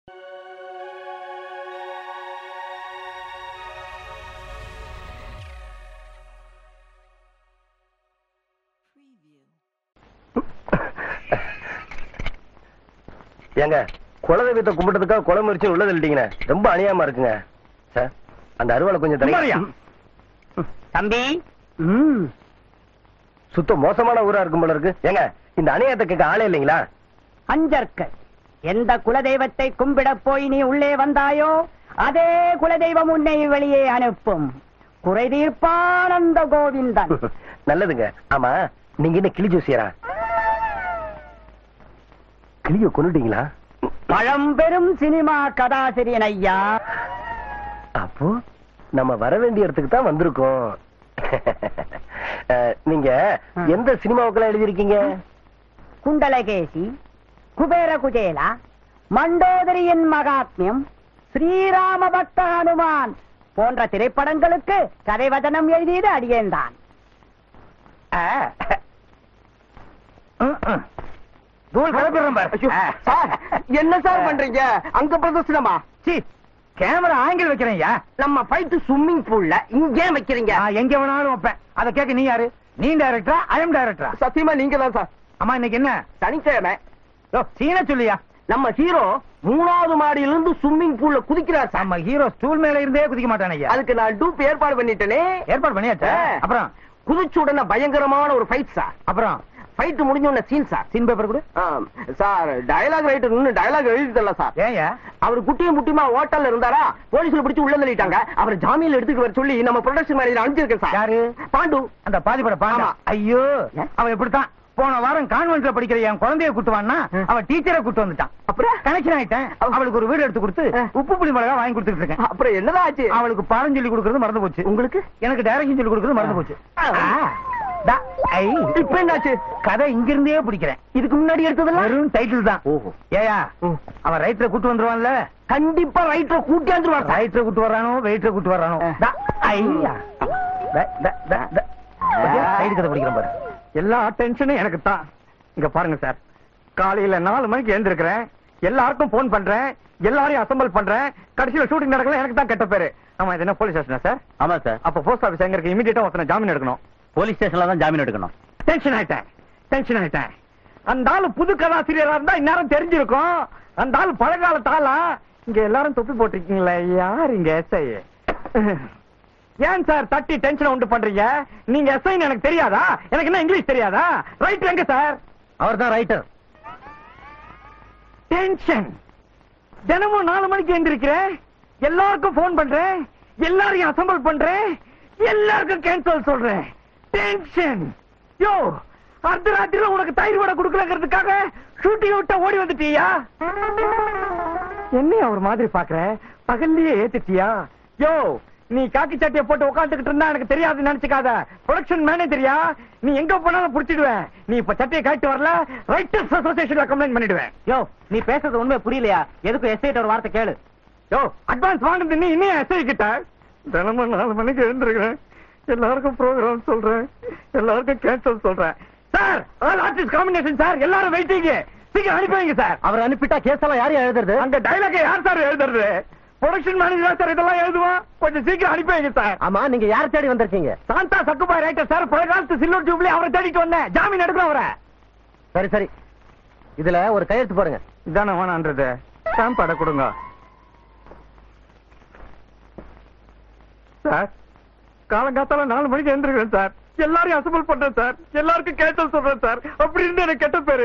ஏங்க குலதெய்வத்தை கும்பிட்டதுக்காக குலை முறிச்சு உள்ள தள்ளிட்டீங்கண்ணே ரொம்ப அநியாயமா இருக்குங்க சார் அந்த அருவாளை கொஞ்சம் சும்மாரியா? தரீங்க தம்பி சுத்த மோசமான ஊரா இருக்கும் போல இருக்கு ஏங்க இந்த அநியாயத்தை கேட்க ஆளே இல்லைங்களா அஞ்சற்கள் எந்த குலதெய்வத்தை கும்பிட போய் நீ உள்ளே வந்தாயோ அதே குலதெய்வம் உன்னை வெளியே அனுப்பும் குறை தீர்ப்பானந்த கோவிந்தன் நல்லதுங்க ஆமா நீங்க என்ன கிளி ஜோசியரா கிளிய கொண்டுட்டீங்களா பழம்பெரும் சினிமா கதாசிரியன் ஐயா அப்போ நம்ம வர வேண்டிய இடத்துக்கு தான் வந்திருக்கோம் அஹ், நீங்க எந்த சினிமாவுக்கெல்லாம் எழுதியிருக்கீங்க குண்டலகேசி குபேர குஜேலா மண்டோதரியின் மகாத்மியம் ஸ்ரீராம பக்த ஹனுமான் போன்ற திரைப்படங்களுக்கு கதைவதனம் எழுதியது அடியேன்தான் தூள் கிளப்பிடுறேன் பாரு. சார் என்ன சார் பண்றீங்க அங்க பிரதர்சனமா சீ, கேமரா ஆங்கிள் வைக்கிறேன்யா நம்ம ஃபைட் ஸ்விம்மிங் பூல்ல இங்கே வைக்கிறீங்க நான் எங்க வேணாலும் வைப்பேன் அதை கேட்க நீ யாரு நீ டைரக்டரா ஐஎம் டைரக்டரா சத்தியமா நீங்க தான் சார் அம்மா இன்னைக்கு என்ன சனிக்கிழமை யோ, சீன சொல்லியா நம்ம ஹீரோ மூணாவது மாடியில இருந்து ஸ்விம்மிங் பூல்ல குதிக்கிறார் சார் நம்ம ஹீரோ ஸ்டூல் மேல இருந்தே குதிக்க மாட்டான் ஐயா அதுக்கு நான் டூப் ஏற்பாடு பண்ணிட்டேனே ஏற்பாடு பண்ணியாச்சா ஆ. அப்புறம் குதிச்ச உடனே பயங்கரமான ஒரு ஃபைட் சார் அப்புறம் ஃபைட் முடிஞ்ச உடனே சீன் சார் சீன் பேப்பர் கொடு ஆம், சார் டயலாக் ரைட்டர் நின்னு டயலாக் எழுதி தரல சார் ஏயா அவர் குட்டியும் முட்டியுமா ஹோட்டல்ல இருந்தாரா போலீஸ்ல பிடிச்சு உள்ள தள்ளிட்டாங்க அவர் ஜாமீன்ல எடுத்துக்க வர சொல்லி நம்ம ப்ரொடக்ஷன் மேனேஜர் அனுப்பிச்சிருக்கேன் சார் யாரு பாண்டு அந்த பாதிப்பட பாண்டா ஆமா. ஐயோ ஏன்? அவன் இப்படித்தான் போன வாரம் கான்வென்ட்ல படிக்கிற என் குழந்தைய கூட்டுவான்னா ம். அவன் டீச்சரை கூட்டு வந்துட்டான் அப்புறம் கனெக்ஷன் ஆயிட்டேன் அவ- அவளுக்கு ஒரு வீடு எடுத்து கொடுத்து ஆ. உப்பு புளி மிளகா வாங்கி கொடுத்துட்டு இருக்கேன் அப்புறம் என்னதான் ஆச்சு அவளுக்கு பாடம் சொல்லி கொடுக்கறது மறந்து போச்சு உங்களுக்கு எனக்கு டைரக்ஷன் சொல்லி கொடுக்கறது மறந்து போச்சு ஆ. ஆ. டா, ஐ. இப்ப என்னாச்சு கதை இங்கிருந்தே பிடிக்கிறேன் இதுக்கு முன்னாடி எடுத்ததெல்லாம் வெறும் டைட்டில் தான் ஓஹோ ஏயா ம். அவன் ரைட்டரை கூட்டு வந்துருவான்ல கண்டிப்பா ரைட்டர் கூட்டி வந்துருவார் சார் ரைட்டரை கூட்டு வர்றானோ வெயிட்டரை கூட்டு வர்றானோ ஆ. டா, ஐயா டா, டா, டா, டா. பாத்தியா? side கதை படிக்கிறேன் பாரு எல்லா டென்ஷனும் எனக்கு தான் இங்க பாருங்க சார் காலையில நாலு மணிக்கு எழுந்திருக்கிறேன் எல்லாருக்கும் போன் பண்றேன் எல்லாரையும் அசம்பிள் பண்றேன் கடைசியில ஷூட்டிங் நடக்கல எனக்கு தான் கெட்ட பேரு ஆமா இது என்ன போலீஸ் ஸ்டேஷனா சார் ஆமா சார் அப்ப போஸ்ட் ஆபீஸ் எங்க இருக்கு இமீடியட்டா ஒருத்தனை ஜாமீன் எடுக்கணும் போலீஸ் ஸ்டேஷன்ல தான் ஜாமீன் எடுக்கணும் டென்ஷன் ஆயிட்டேன் டென்ஷன் ஆயிட்டேன் அந்த ஆளு புது கதாசிரியரா இருந்தா இந்நேரம் தெரிஞ்சிருக்கும் அந்த ஆளு பழங்கால தாளா இங்க எல்லாரும் தொப்பி போட்டிருக்கீங்களே யார் இங்க எஸ்ஐ ஏன் சார் தட்டி டென்ஷன் உண்டு பண்றீங்க நீங்க எஸ்ஐ எனக்கு தெரியாதா எனக்கு என்ன இங்கிலீஷ் தெரியாதா ரைட் எங்க சார் அவர் தான் ரைட்டர் டென்ஷன் தினமும் நாலு மணிக்கு எழுந்திருக்கிறேன் எல்லாருக்கும் போன் பண்றேன் எல்லாரையும் அசம்பிள் பண்றேன் எல்லாருக்கும் கேன்சல் சொல்றேன் டென்ஷன் யோ அர்த்தராத்திரில உனக்கு தயிர் வடை கொடுக்கலங்கிறதுக்காக ஷூட்டிங் விட்ட ஓடி வந்துட்டியா என்ன ஒரு மாதிரி பாக்குற பகல்லையே ஏத்துட்டியா யோ நீ காக்கி சட்டையை போட்டு உட்காந்துக்கிட்டு இருந்தா எனக்கு தெரியாதுன்னு நினைச்சுக்காத ப்ரொடக்ஷன் மேனேஜரியா நீ எங்க போனாலும் புடிச்சிடுவேன் நீ இப்ப சட்டையை காட்டி வரல ரைட்டர்ஸ் அசோசியேஷன்ல கம்ப்ளைண்ட் பண்ணிடுவேன் யோ நீ பேசுறது உண்மை புரியலையா எதுக்கும் எஸ்ஐட்ட ஒரு வார்த்தை கேளு யோ அட்வான்ஸ் வாங்குறது நீ இன்னும் எஸ்ஐ கிட்ட தினமும் நாலு மணிக்கு எழுந்திருக்கிறேன் எல்லாருக்கும் ப்ரோக்ராம் சொல்றேன் எல்லாருக்கும் கேன்சல் சொல்றேன் sir all artist combination sir எல்லாரும் வெயிட்டிங் சீக்கிரம் அனுப்பி வைங்க சார் அவர் அனுப்பிட்டா கேஸ் எல்லாம் யாரையும் எழுதுறது அந்த டைலாக் யார் சார் எழுதுறது ப்ரொடக்ஷன் மேனேஜர் சார் இதெல்லாம் எழுதுவான் கொஞ்சம் சீக்கிரம் அனுப்பி வைங்க சார் ஆமா நீங்க யார் தேடி வந்திருக்கீங்க சாந்தா சக்குபாய் ரைட்டர் சார் பழைய காலத்து சில்வர் டியூப்ல அவரை தேடிட்டு வந்தேன் ஜாமீன் எடுக்கலாம் அவரை சரி சரி இதுல ஒரு கையெழுத்து போடுங்க இதானே வேணான்றது ஸ்டாம்ப் அடை கொடுங்க சார் காலங்காத்தால நாலு மணிக்கு எழுந்திருக்கிறேன் சார் எல்லாரையும் அசம்பிள் பண்றேன் சார் எல்லாருக்கும் கேட்டல் சொல்றேன் சார் அப்படி இருந்து எனக்கு கெட்ட பேரு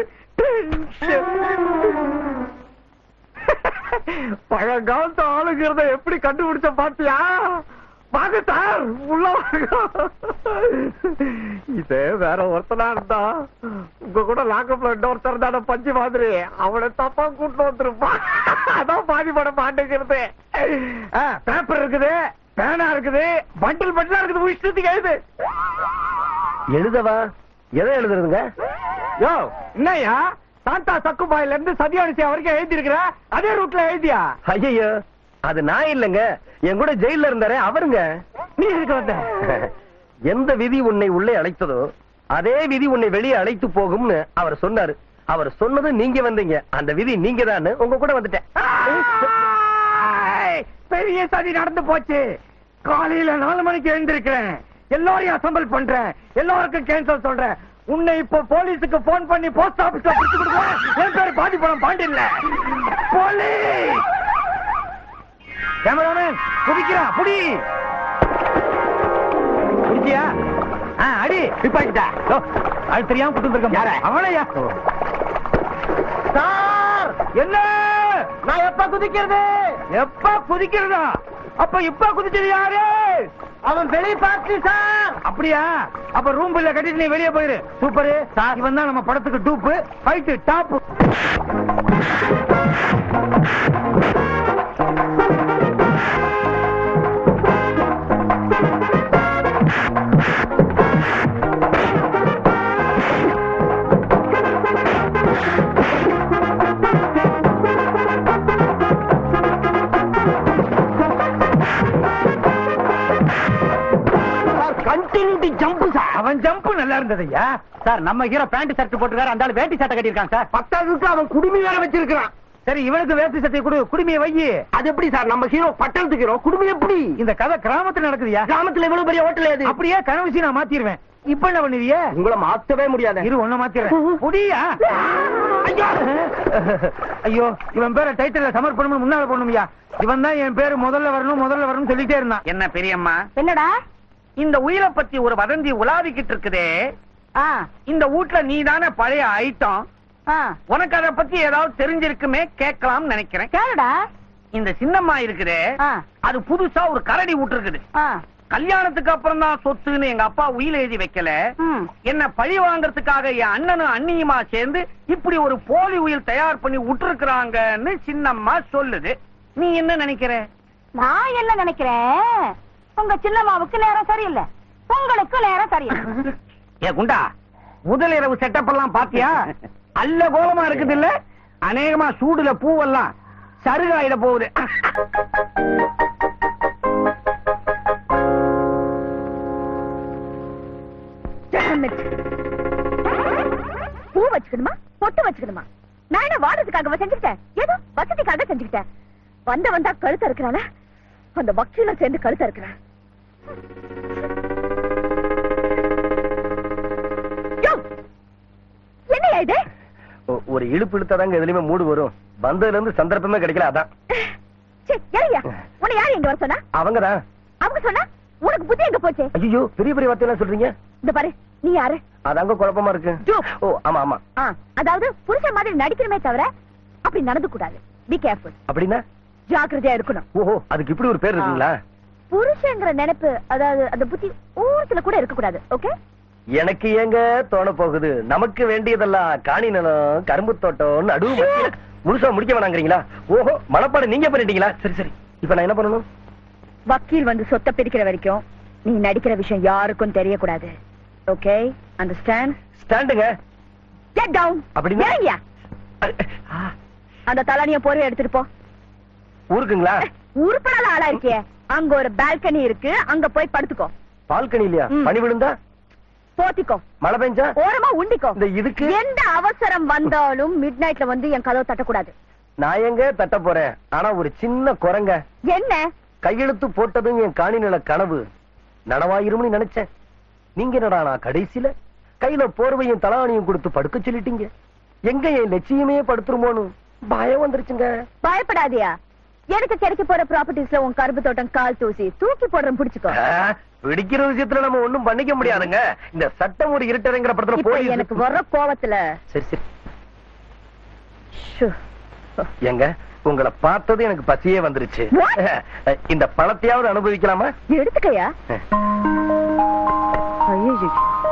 பழங்காலத்து ஆளுங்கிறத எப்படி கண்டுபிடிச்ச பாத்தியா வாங்க சார் உள்ள வாங்க இதே வேற ஒருத்தனா இருந்தா உங்க கூட லாக்கப்ல இன்னொருத்தர் தானே பஞ்சு மாதிரி அவனை தப்பா கூட்டு வந்துருப்பான் அதான் பாதி பட மாட்டேங்கிறது பேப்பர் இருக்குது பேனா இருக்குது பண்டில் பண்டிலா இருக்குது உன் இஷ்டத்துக்கு எழுது எழுதவா எதை எழுதுறதுங்க யோ என்னய்யா சாந்தா சக்குபாயில இருந்து சதியானிசியா வரைக்கும் எழுதி இருக்கிற அதே ரூட்ல எழுதியா ஐயோ அது நான் இல்லைங்க என் கூட ஜெயில இருந்தாரே அவருங்க நீ எதுக்கு வந்த எந்த விதி உன்னை உள்ளே அழைத்ததோ அதே விதி உன்னை வெளியே அழைத்து போகும்னு அவர் சொன்னாரு அவர் சொன்னது நீங்க வந்தீங்க அந்த விதி நீங்க தான் உங்க கூட வந்துட்டேன் ஆய்! பெரிய சதி நடந்து போச்சு காலையில நாலு மணிக்கு எழுந்திருக்கிறேன் எல்லாரையும் அசம்பிள் பண்றேன் எல்லாருக்கும் கேன்சல் சொல்றேன் உன்னை இப்போ போலீஸுக்கு போன் பண்ணி போஸ்ட் ஆபீஸ்ல பிடிச்சு கொடுக்குறேன் என் பேரு பாண்டிப்படம் பாண்டியன்ல போலீஸ் கேமராமேன் குதிக்கிறான் புடி குடிச்சியா ஆ, அடி பிப்பாக்கிட்டா அது தெரியாம கூட்டு வந்திருக்கேன் யார அவனையா சார் என்ன நான் எப்ப குதிக்கிறது எப்ப குதிக்கிறதா அப்ப இப்ப குதிச்சது யாரு அவன் வெளிய பார்த்து சார் அப்படியா அப்ப ரூம் பில்ல கட்டிட்டு நீ வெளியே போயிரு சூப்பரு சார் இவன் தான் நம்ம படத்துக்கு dupe fight top continuity jump sir அவன் ஜம்ப் நல்லா இருந்ததையா சார் நம்ம ஹீரோ பேண்ட் ஷர்ட் போட்டுருக்காரு அந்த ஆளு வேட்டி சட்டை கட்டியிருக்கான் சார் பத்தாவதுக்கு அவன் குடுமி வேற வச்சிருக்கான் சரி இவனுக்கு வேட்டி சட்டை கொடு குடுமையை வையி அது எப்படி சார் நம்ம ஹீரோ பட்டணத்துக்கு ஹீரோ குடுமி எப்படி இந்த கதை கிராமத்துல நடக்குதுயா கிராமத்துல இவ்வளவு பெரிய ஹோட்டல் ஏது அப்படியே கனவுசி நான் மாத்திருவேன் இப்ப என்ன பண்ணுவிய உங்களை மாத்தவே முடியாது இரு ஒண்ணு மாத்திடுறேன் புடியா ஐயோ ஐயோ இவன் பேரை டைட்டில்ல சமர்ப்பணம் முன்னால போடணும்யா இவன் தான் என் பேரு முதல்ல வரணும் முதல்ல வரணும் சொல்லிட்டே இருந்தான் என்ன பெரியம்மா என்னடா இந்த உயிரை பத்தி ஒரு வதந்தி உலாவிக்கிட்டு இருக்குதே ஆ இந்த வீட்ல நீதானே பழைய ஐட்டம் ஆ உனக்கு அத பத்தி ஏதாவது தெரிஞ்சிருக்குமே கேட்கலாம்னு நினைக்கிறேன் கேளுடா இந்த சின்னம்மா இருக்குதே ஆ அது புதுசா ஒரு கரடி விட்டுருக்குது ஆ கல்யாணத்துக்கு அப்புறம் தான் சொத்துன்னு எங்க அப்பா உயிர் எழுதி வைக்கல ம் என்ன பழி வாங்கறதுக்காக என் அண்ணனும் அண்ணியுமா சேர்ந்து இப்படி ஒரு போலி உயில் தயார் பண்ணி விட்டுருக்காங்கன்னு சின்னம்மா சொல்லுது நீ என்ன நினைக்கிற நான் என்ன நினைக்கிறேன் உங்க சின்னம்மாவுக்கு நேரம் சரியில்லை உங்களுக்கு நேரம் சரியில்லை ஏ குண்டா முதல் இரவு செட்டப் எல்லாம் பாத்தியா அல்ல கோலமா இருக்குது இல்ல அநேகமா சூடுல பூவெல்லாம் சருகாயிட போகுது பூ வச்சுக்கணுமா பொட்டு வச்சுக்கணுமா நான் என்ன வாடுறதுக்காக செஞ்சுக்கிட்டேன் ஏதோ வசதிக்காக செஞ்சுக்கிட்டேன் வந்த வந்தா கழுத்த இருக்கிறான அந்த வக்கீல சேர்ந்து கழுத்த இருக்கிறேன் என்னையா இது ஒ- ஒரு இழுப்பு இழுத்தாதாங்க எதுலயுமே மூடு வரும் வந்ததுல இருந்து சந்தர்ப்பமே கிடைக்கல அதான் சே, இறங்கியா உன்னை யாரு இங்க வர சொன்னா அவங்கதான் அவங்க சொன்னா உனக்கு புத்தி எங்க போச்சு ஐயோ பெரிய பெரிய வார்த்தையெல்லாம் சொல்றீங்க இந்த பாரு நீ யாரு அதாங்க குழப்பமா இருக்கு Joke. ஓ ஆமா ஆமா ஆ, அதாவது புருஷன் மாதிரி நடிக்கணுமே தவிர அப்படி நடந்து கூடாது பி கேர்ஃபுல் அப்படின்னா ஜாக்கிரதையா இருக்கணும் ஓஹோ அதுக்கு இப்படி ஒரு பேர் இருக்குங்களா புருஷங்கிற நினைப்பு அதாவது அந்த புத்தி ஊரத்துல கூட இருக்க கூடாது ஓகே எனக்கு ஏங்க தோண போகுது நமக்கு வேண்டியதெல்லாம் காணி நிலம் கரும்பு தோட்டம் நடுவு மத்தியில முழுசா முடிக்க வேணாங்கிறீங்களா ஓஹோ மனப்பாடம் நீங்க பண்ணிட்டீங்களா சரி சரி இப்ப நான் என்ன பண்ணணும் வக்கீல் வந்து சொத்தை பிரிக்கிற வரைக்கும் நீ நடிக்கிற விஷயம் யாருக்கும் தெரியக்கூடாது ஓகே அண்டர்ஸ்டாண்ட் ஸ்டாண்டுங்க கெட் டவுன் அப்படின்னா? இறங்கியா அந்த தலனிய போர்வை எடுத்துட்டு போ ஊருக்குங்களா உருப்படாத ஆளா இருக்கியே அங்க ஒரு பால்கனி இருக்கு அங்க போய் படுத்துக்கோ பால்கனி இல்லையா ம். பனி விழுந்தா போத்திக்கோ மழை பெஞ்சா ஓரமா உண்டிக்கோ இந்த இதுக்கு எந்த அவசரம் வந்தாலும் மிட் நைட்ல வந்து என் கதவை தட்டக்கூடாது நான் எங்க தட்ட போறேன் ஆனா ஒரு சின்ன குரங்க என்ன கையெழுத்து போட்டதும் என் காணி நில கனவு நனவாயிரும்னு நினைச்சேன் நீங்க என்னடா நான் கடைசியில கையில போர்வையும் தலாணியும் கொடுத்து படுக்க சொல்லிட்டீங்க எங்க என் லட்சியமே படுத்துருமோன்னு பயம் வந்துருச்சுங்க பயப்படாதியா எனக்கு கிடைக்க போற ப்ராப்பர்ட்டிஸ்ல உன் கரும்பு தோட்டம் கால் தூசி தூக்கி போடுறேன் புடிச்சுக்கோ ஆ, பிடிக்கிற விஷயத்துல நம்ம ஒண்ணும் பண்ணிக்க முடியாதுங்க இந்த சட்டம் ஒரு இருட்டரைங்கிற படத்துல இப்ப போலீஸ் எனக்கு வர்ற கோவத்துல சரி சரி ஷு. எங்க உங்களை பார்த்தது எனக்கு பசியே வந்துருச்சு What? இந்த பழத்தையாவது அனுபவிக்கலாமா எடுத்துக்கயா ஐயையோ.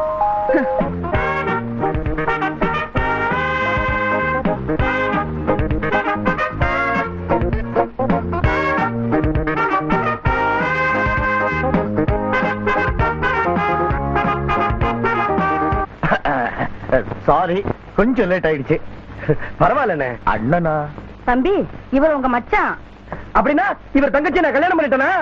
சாரி கொஞ்சம் லேட் ஆயிடுச்சு பரவாயில்லண்ணே அண்ணனா தம்பி இவர் உங்க மச்சான் அப்படின்னா இவர் தங்கச்சி நான் கல்யாணம் பண்ணிட்டேனா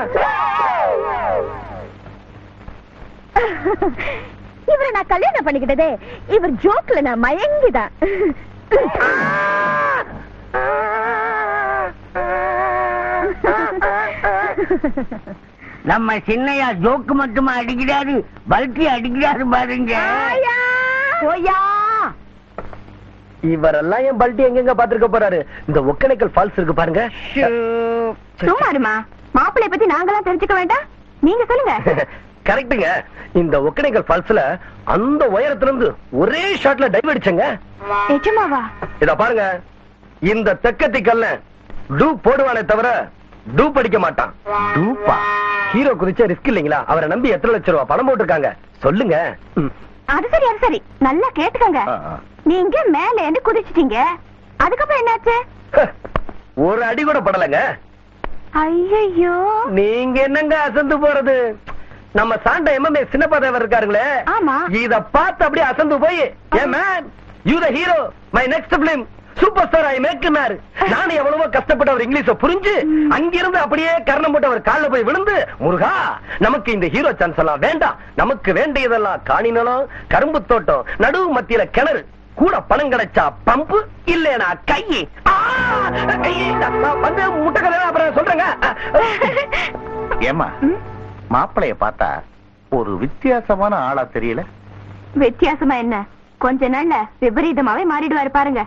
இவரை நான் கல்யாணம் பண்ணிக்கிட்டதே இவர் ஜோக்ல நான் மயங்கிதான் நம்ம சின்னையா ஜோக்கு மட்டுமா அடிக்கிறாரு பல்கி அடிக்கிறாரு பாருங்க ஓயா இவரெல்லாம் என் பல்ட்டி எங்கெங்க பாத்துருக்க போறாரு இந்த ஒக்கனைக்கல் ஃபால்ஸ் இருக்கு பாருங்க சும்மா இருமா மாப்பிள்ளைய பத்தி நாங்களாம் தெரிஞ்சுக்க வேண்டாம் நீங்க சொல்லுங்க கரெக்ட்டுங்க இந்த ஒக்கனைக்கல் ஃபால்ஸ்ல அந்த உயரத்துல இருந்து ஒரே ஷாட்ல டைவ் அடிச்சங்க நிஜமாவா இத பாருங்க இந்த தெக்கத்தி கல்ல டூப் போடுவானே தவிர டூப் அடிக்க மாட்டான் டூப்பா ஹீரோ குதிச்ச ரிஸ்க் இல்லைங்களா அவரை நம்பி எத்தனை லட்சம் ரூபாய் பணம் போட்டிருக்காங்க சொல்லுங்க ம். அது சரி அது சரி நல்லா கேட்டுக்கங்க ஆ, ஆ. நீங்க மேல இருந்து குதிச்சிட்டீங்க அதுக்கப்புறம் என்னாச்சு ஒரு அடி கூட படலைங்க ஐயோ நீங்க என்னங்க அசந்து போறது நம்ம சாண்ட எம்எம்ஏ சின்னப்பாதவர் இருக்காருங்களே ஆமா. இத பார்த்து அப்படியே அசந்து போய் hey man you the hero my next film super star I மேக்குனாரு நானும் எவ்வளவோ கஷ்டப்பட்டு அவர் இங்கிலீஷ புரிஞ்சு அங்கிருந்து அப்படியே கர்ணம் போட்டு அவர் கால்ல போய் விழுந்து முருகா நமக்கு இந்த ஹீரோ சான்ஸ் எல்லாம் வேண்டாம் நமக்கு வேண்டியதெல்லாம் காணி நிலம் கரும்பு தோட்டம் நடுவு மத்தியில கிணறு கூட பணம் கிடைச்சா பம்பு இல்லனா கை ஆ! வந்து முட்டை கதை அப்புறம் சொல்றேங்க ஏமா மாப்பிளைய பார்த்தா ஒரு வித்தியாசமான ஆளா தெரியல வித்தியாசமா என்ன கொஞ்ச நாள்ல விபரீதமாவே மாறிடுவாரு பாருங்க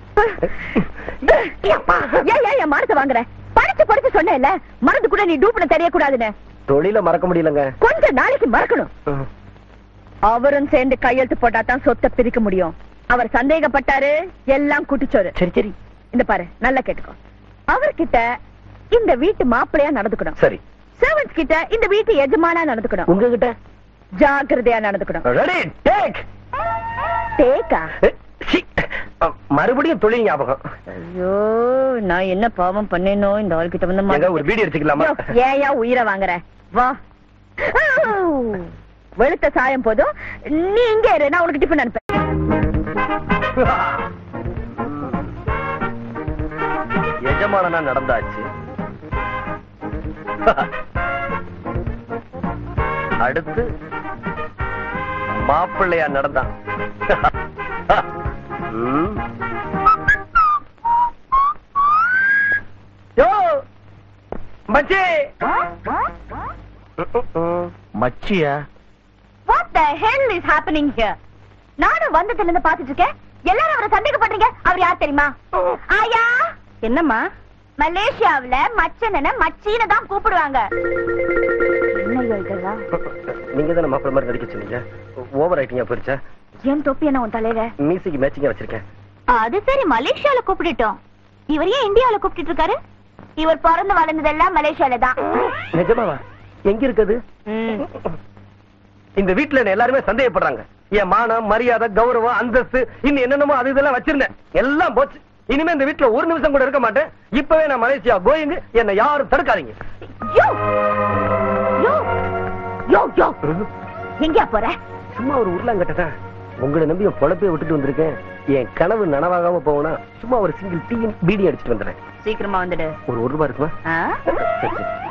ஏன் ஏன் என் மானத்தை வாங்குற படிச்சு படிச்சு சொன்னேன்ல மறந்து கூட நீ டூப்னு தெரியக்கூடாதுன்னு தொழில மறக்க முடியலங்க கொஞ்ச நாளைக்கு மறக்கணும் அவரும் சேர்ந்து கையெழுத்து போட்டா தான் சொத்தை பிரிக்க முடியும் அவர் சந்தேகப்பட்டாரு எல்லாம் குட்டிச்சோறு சரி சரி இந்த பாரு நல்லா கேட்டுக்கோ அவர்கிட்ட இந்த வீட்டு மாப்பிள்ளையா நடந்துக்கணும் சரி சர்வன்ஸ் கிட்ட இந்த வீட்டு எஜமானா நடந்துக்கணும் உங்ககிட்ட ஜாக்கிரதையா நடந்துக்கணும் ரெடி டேக் தேக்கா மறுபடியும் தொழில் ஞாபகம் ஐயோ நான் என்ன பாவம் பண்ணேனோ இந்த ஆள்கிட்ட வந்து எங்க மாட்டிக்கிட்டேன். ஒரு வீடியோ எடுத்துக்கலாமா யோ, ஏயா உயிரை வாங்குற வா வெளுத்த சாயம் போதும் நீ இங்க இரு நான் உனக்கு டிஃபன் அனுப்பேன் எஜமானனா நடந்தாச்சு அடுத்து மாப்பிள்ளையா நடந்தான் ம். யோ மச்சி மச்சியா What the hell is happening here? நானும் வந்ததுல இருந்து பாத்துட்டு இருக்கேன் எல்லாரும் அவரை சந்தேகப்படுறீங்க அவர் யார் தெரியுமா ஆயா என்னம்மா மலேசியாவுல மச்சன மச்சின்னு தான் கூப்பிடுவாங்க என்னையோ இதெல்லாம் நீங்க தானே மாப்பிள்ளை மாதிரி நடிக்க சொன்னீங்க ஓவர் ஆயிட்டீங்க போயிருச்சா ஏன் தொப்பி என்ன உன் தலையில மீசிக்கு மேட்சிங்கா வச்சிருக்கேன் அது சரி மலேசியால கூப்பிட்டுட்டோம் இவர் ஏன் இந்தியாவுல கூப்பிட்டு இருக்காரு இவர் பிறந்து வளர்ந்ததெல்லாம் மலேசியால தான் நிஜமாவா எங்க இருக்குது இந்த வீட்டுல என்ன எல்லாருமே சந்தேகப்படுறாங்க என் மானம் மரியாதை கௌரவம் அந்தஸ்து இன்னும் என்னென்னமோ அது இதெல்லாம் வச்சிருந்தேன் எல்லாம் போச்சு இனிமே இந்த வீட்டுல ஒரு நிமிஷம் கூட இருக்க மாட்டேன் இப்பவே நான் மலேசியா கோயிங் என்னை யாரும் தடுக்காதீங்க யோ யோ யோ யோ எங்கயா போற சும்மா ஒரு உருளாங்கட்டதான் உங்களை நம்பி என் பொழப்பைய விட்டுட்டு வந்திருக்கேன் என் கனவு நனவாகாம போனா சும்மா ஒரு சிங்கிள் டீ பீடி அடிச்சிட்டு வந்துடுறேன் சீக்கிரமா வந்துடு ஒரு ஒரு ரூபாய் இருக்குமா ஆ? சரி, சரி.